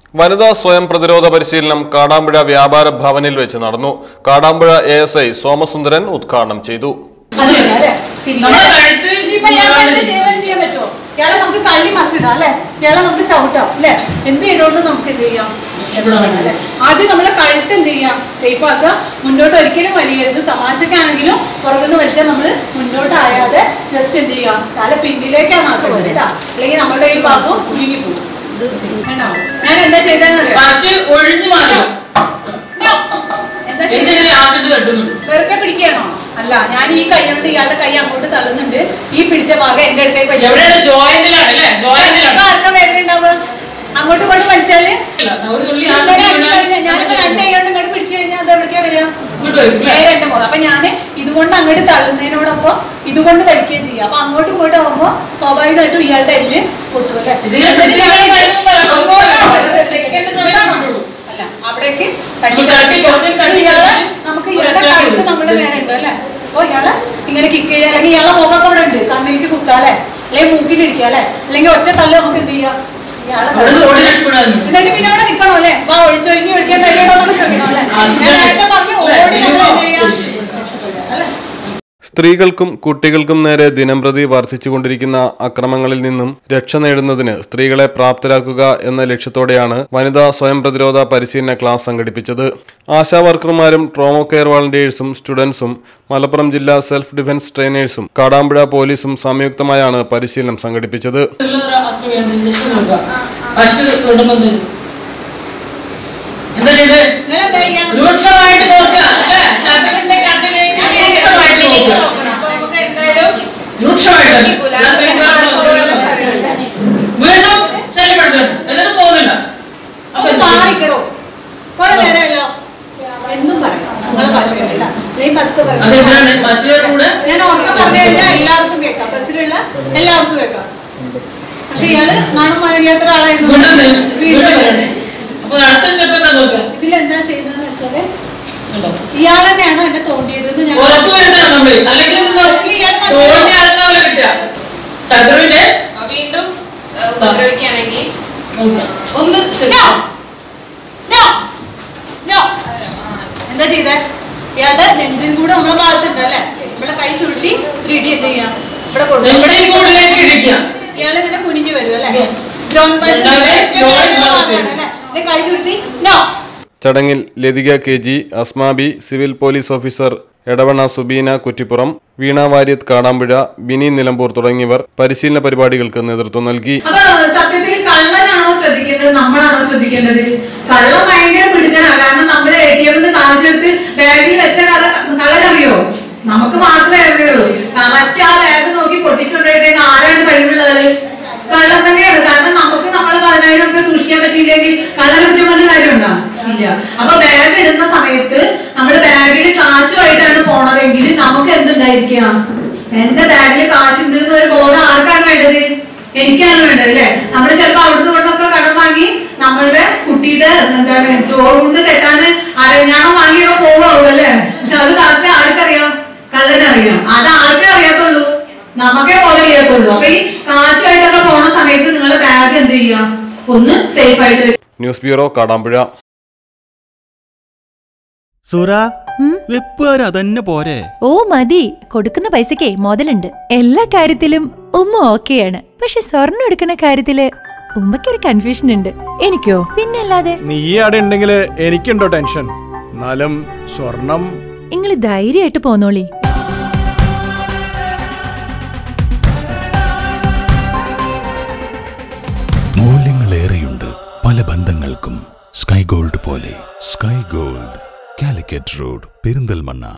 വനിതാ സ്വയം പ്രതിരോധ പരിശീലനം കാടാമ്പുഴ വ്യാപാര ഭവനിൽ വെച്ച് നടന്നു Kadampuzha A S I Somasundaran ഉദ്ഘാടനം ചെയ്തു അതില്ല, അല്ലേ? തിരിഞ്ഞ്. നമ്മുടെ കഴുത്ത് ഇനിയിപ്പോ ഇയാൾക്ക് എന്ത് ചെയ്യാൻ ചെയ്യാൻ പറ്റുമോ ഇയാളെ നമുക്ക് തള്ളി മറിച്ചിടാം അല്ലെ ഇയാളെ നമുക്ക് ചവിട്ടാം അല്ലെ എന്ത് ചെയ്തോണ്ട് നമുക്ക് എന്ത് ചെയ്യാം രക്ഷപ്പെടാം, അല്ലേ? ആദ്യം നമ്മളെ കഴുത്ത് എന്ത് ചെയ്യാം സേഫ് ആക്കുക മുന്നോട്ട് ഒരിക്കലും വലിയരുത് തമാശക്കാണെങ്കിലും പുറകുന്ന് വലിച്ചാൽ നമ്മൾ മുന്നോട്ട് ആയാതെ ജസ്റ്റ് എന്ത് ചെയ്യാം തല പിന്നിലേക്കാണ് ആക്കുന്നത് കേട്ടോ അല്ലെങ്കിൽ നമ്മുടെ ഈ ഭാഗം കുലുങ്ങി പോകും കണ്ടോ? ഞാൻ എന്താ ചെയ്തതെന്ന് അറിയാം ഫസ്റ്റ് ഒഴിഞ്ഞു മാറ്റും എന്താ ചെയ്തത് എന്തിനാ ആസിഡ് തട്ടുന്നുണ്ട് വെറുതെ പിടിക്കണോ അല്ല ഞാൻ ഈ കൈ കൊണ്ട് ഇയാളുടെ കൈ അങ്ങോട്ട് തള്ളുന്നുണ്ട് ഈ പിടിച്ച ഭാഗം എന്റെ അടുത്തേക്ക് വലിക്കും. എവിടെയാണ് ജോയിന്റിലാണ് അല്ലേ ഇപ്പൊ ജോയിന്റിലാണ് ആർക്കാ വേദന ഉണ്ടാവുക അങ്ങോട്ട് കൊണ്ട് വലിച്ചാല് ഒരു തുള്ളി ഇങ്ങനെ ആസിഡ് ആക്കി കഴിഞ്ഞാൽ ഞാനിപ്പോ രണ്ട് കൈ കൊണ്ട് ഇങ്ങോട്ട് പിടിച്ചു കഴിഞ്ഞാൽ അത് എവിടേക്കാ വരിക ഇങ്ങോട്ട് വരും അല്ലേ? നേരെ എന്റെ മുഖം അപ്പൊ ഞാൻ ഇതുകൊണ്ട് അങ്ങോട്ട് തള്ളുന്നതിനോടൊപ്പം ഇതുകൊണ്ട് വലിക്കുകയും ചെയ്യും അപ്പൊ അങ്ങോട്ടും ഇങ്ങോട്ടും ആവുമ്പോ സ്വാഭാവികമായിട്ടും ഇയാളുടെ എല്ല് പൊട്ടും അല്ലേ ഇത് ഞാൻ പിടിച്ച് എന്നിട്ട് ഞാൻ ഞങ്ങൾ കഴിയുമ്പോൾ അങ്ങോട്ടാണ് ഒരു വരുന്നത്. second സമയം ഇവിടാണോ? കൊണ്ടുള്ളൂ. അല്ല അവിടേക്ക് നമുക്ക് തട്ടി പുറത്തേക്ക് തട്ടി ഇയാളെ കഴിഞ്ഞ് നമുക്ക് ഒരു ഇയാളുടെ അറ്റാക്ക് കഴുത്ത് കൊടുക്കും. നമ്മള് നേരെ ഉണ്ട് അല്ലേ അപ്പൊ ഇയാളെ ഇങ്ങനെ കിക്ക് ചെയ്യുക അല്ലെങ്കിൽ ഇയാളെ മുഖമൊക്കെ ഇവിടെ ഉണ്ട് കണ്ണിലേക്ക് കുത്താല്ലേ അല്ലെങ്കിൽ മൂക്കിലിടിക്കുക അല്ലേ അല്ലെങ്കിൽ ഒറ്റ തല്ല് നമുക്ക് എന്ത് ചെയ്യാം ഇയാളെ അവിടെ നിന്ന് ഓടി രക്ഷപ്പെടാറുണ്ട് എന്നിട്ട് പിന്നെ അവിടെ നിൽക്കണോ അല്ലേ വാ ഒഴിച്ചൊഴിഞ്ഞ് ഒഴിക്കാൻ തരുന്നുണ്ടോ എന്നൊക്കെ ചോദിക്കണം അല്ലേ ഞാൻ നേരത്തെ പറഞ്ഞു ഓടി നമ്മൾ എന്ത് ചെയ്യാം രക്ഷപ്പെടുക അല്ലേ സ്ത്രീകൾക്കും കുട്ടികൾക്കും നേരെ ദിനംപ്രതി വർദ്ധിച്ചുകൊണ്ടിരിക്കുന്ന അക്രമങ്ങളിൽ നിന്നും രക്ഷ നേടുന്നതിന് സ്ത്രീകളെ പ്രാപ്തരാക്കുക എന്ന ലക്ഷ്യത്തോടെയാണ് വനിതാ സ്വയം പ്രതിരോധ പരിശീലന ക്ലാസ് സംഘടിപ്പിച്ചത് ആശാ വർക്കർമാരും ട്രോമോ കെയർ വാളണ്ടിയേഴ്സും സ്റ്റുഡൻസും മലപ്പുറം ജില്ലാ സെൽഫ് ഡിഫൻസ് ട്രെയിനേഴ്സും കാടാമ്പുഴ പോലീസും സംയുക്തമായാണ് പരിശീലനം സംഘടിപ്പിച്ചത് ഫസ്റ്റ് തൊടുന്നത് എന്താ ചെയ്ത് നിങ്ങൾ എന്താ ചെയ്യാ രൂക്ഷമായിട്ട് നോക്കുക അല്ലേ ശബ്ദത്തിന്റെ കത്തിലേക്ക് രൂക്ഷമായിട്ട് നോക്കുക അപ്പൊ നമുക്ക് എന്തായാലും രൂക്ഷമായിട്ട് വീണ്ടും ശല്യപ്പെടുത്തുക എന്നിട്ട് പോകുന്നില്ല അപ്പൊ ഒന്ന് എന്ത് ചെയ്യും? മാറിക്കടോ കുറെ നേരമല്ലോ എന്നും പറയാം നിങ്ങളെ ഭാഷ കേട്ടാ അല്ലെങ്കിൽ പതുക്കെ പറയാം അതെന്തിനാണ് മറ്റുള്ളവരുടെ കൂടെ ഞാൻ ഉറക്കം പറഞ്ഞു കഴിഞ്ഞാൽ എല്ലാവർക്കും കേൾക്കാം ബസ്സിലുള്ള എല്ലാവർക്കും കേൾക്കാം പക്ഷെ ഇയാള് നാണം അറിയാത്ത വീണ്ടും ഒരാളായതുകൊണ്ട് വീണ്ടും വീണ്ടും വരണ്ടേ അപ്പൊ അടുത്ത സ്റ്റെപ്പ് എന്താ നോക്കുക ഇതിലെന്താ ചെയ്തതെന്ന് വെച്ചാല് കണ്ടോ? ഇയാൾ തന്നെയാണോ എന്നെ തോണ്ടിയതെന്ന് ഞാൻ ഉറപ്പ് വരുത്തണം നമ്മള് അല്ലെങ്കിൽ നിങ്ങൾ തോന്നി ആൾക്കാരെ കിട്ടുക ശത്രുവിന്റെ വീണ്ടും ഏഹ്, ഉപദ്രവിക്കുകയാണെങ്കിൽ നോക്കുക ഒന്ന് No! No! No! എന്താ ചെയ്തേ ഇയാളുടെ നെഞ്ചിൻ കൂടെ നമ്മളെ ഭാഗത്തുണ്ട് അല്ലേ നമ്മളെ കൈ ചുരുട്ടി ഒരു ഇടി എന്ത് ചെയ്യാം ഇവിടെ കൊടുക്കും നെഞ്ചിൻ കൂടിലേക്ക് ഇടിക്കുക ഇയാൾ ഇങ്ങനെ കുനിഞ്ഞു വരും അല്ലേ ഡ്രോൺ രണ്ടാമത് drawing ഭാഗത്ത്. അല്ലേ കൈ ചുരുട്ടി നോ ചടങ്ങിൽ Lathika K G Asmabi civil police officer Edavanna Subeena Kuttippuram Veena Variyath Kadampuzha Bini Nilambur തുടങ്ങിയവർ പരിശീലന പരിപാടികൾക്ക് നേതൃത്വം നൽകി അപ്പൊ സത്യത്തിൽ കള്ളനാണോ ശ്രദ്ധിക്കേണ്ടത് നമ്മളാണോ ശ്രദ്ധിക്കേണ്ടത് കള്ളം ഭയങ്കര പിടുക്കനാ കാരണം നമ്മൾ എ ടി എമ്മിന് കാണിച്ചെടുത്ത് ബാഗിൽ വെച്ച കഥ കള്ളനറിയോ നമുക്ക് മാത്രമേ അറിയുള്ളൂ കറക്റ്റ് ആ ബാഗ് നോക്കി പൊട്ടിച്ചുകൊണ്ടിട്ടേക്ക് ആരാണ് കഴിവുള്ളത് കള്ളം തന്നെയാണ് കാരണം നമുക്ക് നമ്മളെ പതിനായിരം രൂപ സൂക്ഷിക്കാൻ പറ്റിയില്ലെങ്കിൽ കള്ളൻ കുറ്റം പറഞ്ഞ കാര്യമുണ്ടോ ഇല്ല അപ്പൊ ബാഗ് ഇടുന്ന സമയത്ത് നമ്മൾ ബാഗിൽ കാശുമായിട്ടാണ് പോണതെങ്കിൽ നമുക്ക് എന്തുണ്ടായിരിക്കുക എന്റെ ബാഗിൽ കാശുണ്ടെന്ന് ഒരു ബോധം ആർക്കാണ് വേണ്ടത് എനിക്കാണ് വേണ്ടത് അല്ലേ നമ്മൾ ചിലപ്പോ അവിടുന്ന് കൊണ്ടൊക്കെ കടം വാങ്ങി നമ്മളുടെ കുട്ടിയുടെ എന്താണ് ചോറുകൊണ്ട് കെട്ടാന് അരഞ്ഞാണം വാങ്ങിയൊക്കെ പോവുള്ളൂ അല്ലേ പക്ഷെ അത് കറക്റ്റ് ആർക്കറിയാം കള്ളനറിയാം അത് ആർക്കേ അറിയാത്തുള്ളൂ നമുക്കേ പോലെ അറിയാത്തുള്ളൂ അപ്പൊ ഈ കാശുമായിട്ടൊക്കെ പോണ സമയത്ത് നിങ്ങൾ ബാഗ് എന്ത് ചെയ്യാം ഒന്ന് സേഫ് ആയിട്ട് വെക്കുക. ന്യൂസ് ബ്യൂറോ കാടാമ്പുഴ സുര ഉം? വെപ്പുകാർ അതന്നെ പോരെ ഓ മതി കൊടുക്കുന്ന പൈസക്കേ മുതലുണ്ട് എല്ലാ കാര്യത്തിലും ഉമ്മ ഓക്കെയാണ് പക്ഷെ സ്വർണ്ണം എടുക്കുന്ന കാര്യത്തില് ഉമ്മയ്ക്കൊരു കൺഫ്യൂഷൻ ഉണ്ട് എനിക്കോ പിന്നല്ലാതെ നീ അവിടെ ഉണ്ടെങ്കിൽ എനിക്കുണ്ടോ ടെൻഷൻ എന്നാലും സ്വർണം നിങ്ങൾ ധൈര്യമായിട്ട് പോന്നോളി മൂല്യങ്ങളേറെയുണ്ട് പല ബന്ധങ്ങൾക്കും സ്കൈ ഗോൾഡ് പോലെ Sky Gold Calicut road Perinthalmanna